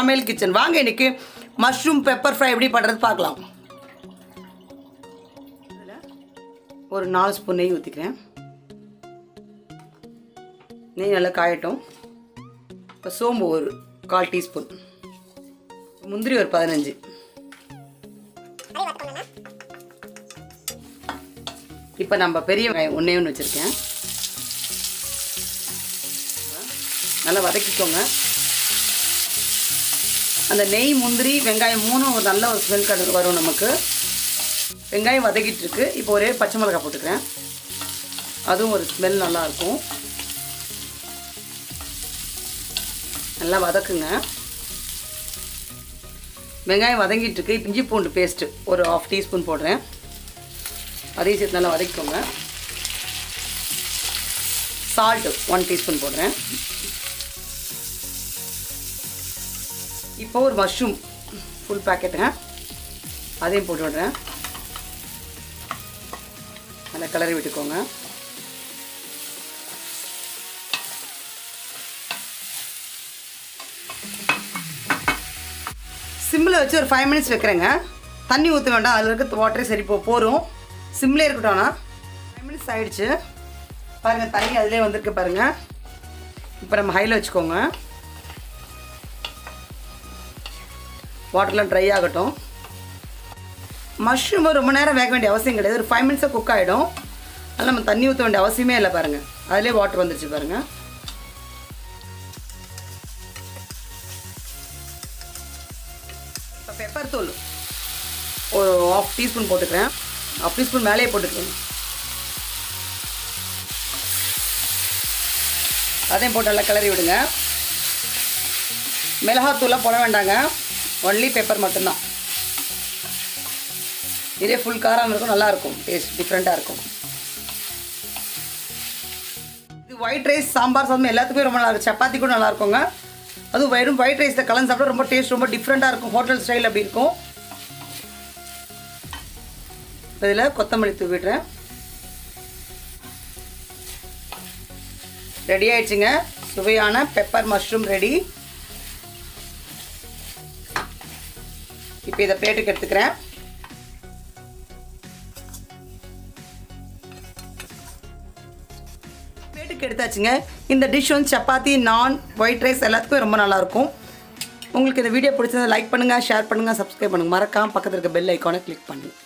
சமையல் கிச்சன் வாங்க இன்னைக்கு மஷ்ரூம் பெப்பர் ஃப்ரை எப்படி பண்ணுறது பார்க்கலாம் இதுல ஒரு நாலு ஸ்பூன் நெய் ஊற்றிக்கிறேன் நெய் நல்லா காயட்டும் இப்போ சோம்பு ஒரு கால் டீஸ்பூன் முந்திரி ஒரு பதினஞ்சு இப்போ நம்ம பெரிய வெங்காயம் ஒன்றே ஒன்று வச்சுருக்கேன் நல்லா வதக்கிக்கோங்க அந்த நெய் முந்திரி வெங்காயம் மூணும் ஒரு நல்ல ஒரு ஸ்மெல் கடை வரும் நமக்கு வெங்காயம் வதக்கிட்டு இருக்கு இப்போ ஒரே பச்சை மிளகாய் போட்டுக்கிறேன் அதுவும் ஒரு ஸ்மெல் நல்லாயிருக்கும் நல்லா வதக்குங்க வெங்காயம் வதங்கிட்டு இருக்கு இப்போ இஞ்சி பூண்டு பேஸ்ட்டு ஒரு ஆஃப் டீஸ்பூன் போடுறேன் அதையும் சேர்த்து நல்லா வதக்கிக்கோங்க சால்ட்டு ஒன் டீஸ்பூன் போடுறேன் இப்போ ஒரு மஷ்ரூம் ஃபுல் பேக்கெட்டுங்க அதையும் போட்டு விடுறேன் நல்லா கிளறி விட்டுக்கோங்க சிம்மில் வச்சு ஒரு ஃபைவ் மினிட்ஸ் வைக்கிறேங்க தண்ணி ஊற்ற வேண்டாம் அதில் இருக்க வாட்டரே சரி போ போகிறோம் சிம்லே இருக்கட்டும்னா ஃபைவ் மினிட்ஸ் ஆகிடுச்சு பாருங்கள் தண்ணி அதிலே வந்திருக்கு பாருங்கள் இப்போ நம்ம ஹையில் வச்சுக்கோங்க வாட்டர்லாம் ட்ரை ஆகட்டும் மஷ்ரூம் ரொம்ப நேரம் வேக வேண்டிய அவசியம் கிடையாது ஒரு ஃபைவ் மினிட்ஸாக குக் ஆகிடும் அதனால் நம்ம தண்ணி ஊற்ற வேண்டிய அவசியமே இல்லை பாருங்கள் அதிலே வாட்டர் வந்துருச்சு பாருங்கள் இப்போ பெப்பர் தூள் ஒரு ஆஃப் டீஸ்பூன் போட்டுக்கிறேன் ஆஃப் டீஸ்பூன் மேலேயே போட்டுக்கிறேன் அதையும் போட்டு நல்லா கிளறி விடுங்க மிளகாத்தூள்லாம் போட வேண்டாங்க ஒன்லி பெப்பர் மட்டும்தான் இதே ஃபுல் காரம் இருக்கும் நல்லாயிருக்கும் டேஸ்ட் டிஃப்ரெண்ட்டாக இருக்கும் இது ஒயிட் ரைஸ் சாம்பார் சாதம் எல்லாத்துக்குமே ரொம்ப நல்லா இருக்கும் சப்பாத்தி கூட நல்லா இருக்குங்க அதுவும் வெறும் ஒயிட் ரைஸில் கலந்து சாப்பிட்டா ரொம்ப டேஸ்ட் ரொம்ப டிஃப்ரெண்ட்டாக இருக்கும் ஹோட்டல் ஸ்டைல் அப்படி இருக்கும் இதில் கொத்தமல்லி தூவிடுறேன் ரெடி ஆயிடுச்சுங்க சுவையான பெப்பர் மஷ்ரூம் ரெடி இப்போ இதை பிளேட்டுக்கு எடுத்துக்கிறேன் பிளேட்டுக்கு எடுத்தாச்சுங்க இந்த டிஷ் வந்து சப்பாத்தி நான் ஒயிட் ரைஸ் எல்லாத்துக்கும் ரொம்ப நல்லாயிருக்கும் உங்களுக்கு இந்த வீடியோ பிடிச்சதை லைக் பண்ணுங்கள் ஷேர் பண்ணுங்கள் சப்ஸ்கிரைப் பண்ணுங்கள் மறக்காம பக்கத்தில் இருக்க பெல் ஐக்கானை கிளிக் பண்ணுங்கள்